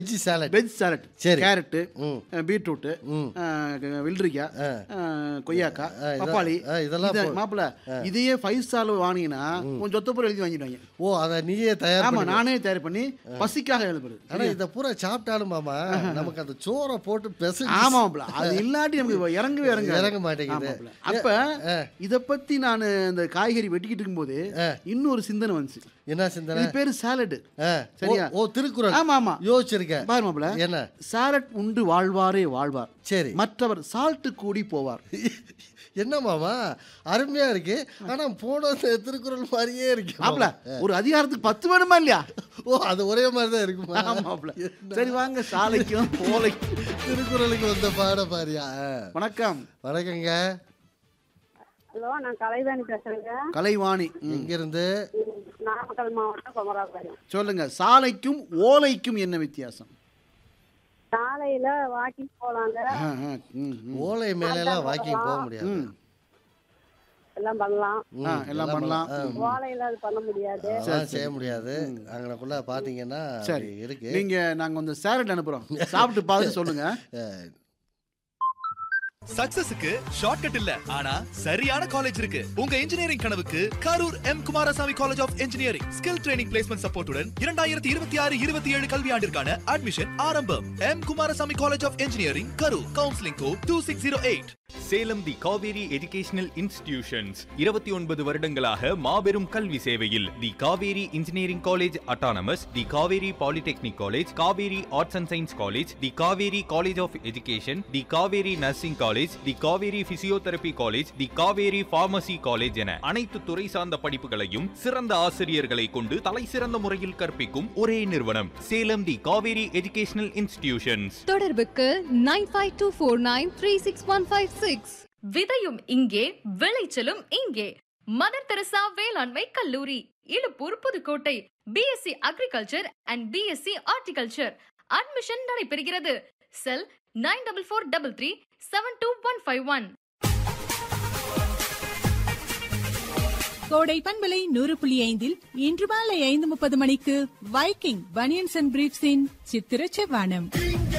Veg salad veg salad சரி. Carrot ம். Beetroot ம். வெள்ளரிக்காய் கொய்யாக்காய் ஆ, இதெல்லாம் பப்பாளி ஆ, இதெல்லாம் இதை- போ- மாப்பிள இதையே ஃபைவ் ஸ்டார் வாங்கினீங்கன்னா கொஞ்சம் சொத்தப்பூர் எழுதி வாங்கிடுவாங்க ஓ அதை நீயே தயார் ஆமா பண்ணி நானே தயார் பண்ணி பசிக்காக எழுதுறது ஆனா இத பூரா சாப்பிட்டாலும் மாமா நமக்கு அந்த சோறை போட்டு பெச ஆமா மாப்பிள அது இல்லாட்டி நமக்கு இறங்கவே இறங்க இறங்க மாட்டேங்குது. அப்ப இத பத்தி நான் இந்த காய்கறி வெட்டிக்கிட்டு இருக்கும்போது இன்னொரு சிந்தனை வந்துச்சு என்ன சிந்தனை இது பேரு சாலடு ஆ, சரியா? ஓ, ஓ திருக்குறள் ஆமா ஆமா யோசிச்சிருக்கேன் பாரு மாப்பிள என்ன சாலட் உண்டு வாழ்வாரே வாழ்வார் சரி மற்றவர் சால்ட்டு கூடி போவார் என்ன மாமா அருமையா இருக்கு ஆனா போன தி- திருக்குறள் மாதிரியே இருக்கு மாப்பிள ஒரு அதிகாரத்துக்கு பத்து வேணுமா இல்லையா ஓ அது ஒரே மாதிரி தான் இருக்குமா ஆமா மாப்பிள சரி வாங்க சாலைக்கும் போலைக்கும் திருக்குறளுக்கு வந்த பாட பாரியா ஆ. வணக்கம் வணக்கங்க ஹலோ நான் கலைவாணி பேசுறேங்க கலைவாணி ம். எங்க இருந்து நாமக்கல் மாவட்டம் குமராபாளையம் சொல்லுங்க சாலைக்கும் ஓலைக்கும் என்ன வித்தியாசம் சாலையில வாக்கிங் போலாங்க ஆ, ஆ, ம், ம். ஓலை மேல எல்லாம் வாக்கிங் போக முடியாது ம். எல்லாம் பண்ணலாம் ம், ஆ, எல்லாம் பண்ணலாம் ஆ, ஓலையில அது பண்ண முடியாது அதெல்லாம் செய்ய முடியாது அங்கனக்குள்ள பாத்தீங்கன்னா சரி அப்படி இருக்கு நீங்க நாங்க வந்து சேலட் அனுப்புறோம் சாப்பிட்டு பார்த்து சொல்லுங்க சக்சஸுக்கு ஷார்ட்கட் இல்ல ஆனா சரியான காலேஜ் இருக்கு உங்க இன்ஜினியரிங் கனவுக்கு Karur M Kumarasamy college of engineering skill training placement சப்போர்ட்டுடன் இரண்டாயிரத்தி இருபத்தி ஆறு இருபத்தி ஏழு கல்வியாண்டிற்கான அட்மிஷன் ஆரம்பம் M Kumarasamy college of engineering Karur counselling code two six zero eight Salem the Kaveri educational institutions இருபத்தி ஒன்பது வருடங்களாக மாபெரும் கல்வி சேவையில் the Kaveri engineering college autonomous the Kaveri polytechnic college Kaveri arts and science college the Kaveri college of education the Kaveri nursing college the Kaveri physiotherapy college the Kaveri pharmacy college என அனைத்து துறை சார்ந்த படிப்புகளையும் சிறந்த ஆசிரியர்களை கொண்டு தலை சிறந்த முறையில் கற்பிக்கும் ஒரே நிறுவனம் Salem the Kaveri educational institutions தொடர்புக்கு nine five two four nine three six one five six விதையும் இங்கே விளைச்சலும் இங்கே மதர் தெரசா வேளாண்மை கல்லூரி Iluppur Pudukkottai BSc agriculture and BSc horticulture admission நடைபெறுகிறது cell nine double four double three seven two one five one Kodai பண்பலை நூறு புள்ளி ஐந்தில் இன்று மாலை ஐந்து முப்பது மணிக்கு வைக்கிங் பனியன்ஸ் அண்ட் பிரீப்ஸின் சித்திர செவ்வானம்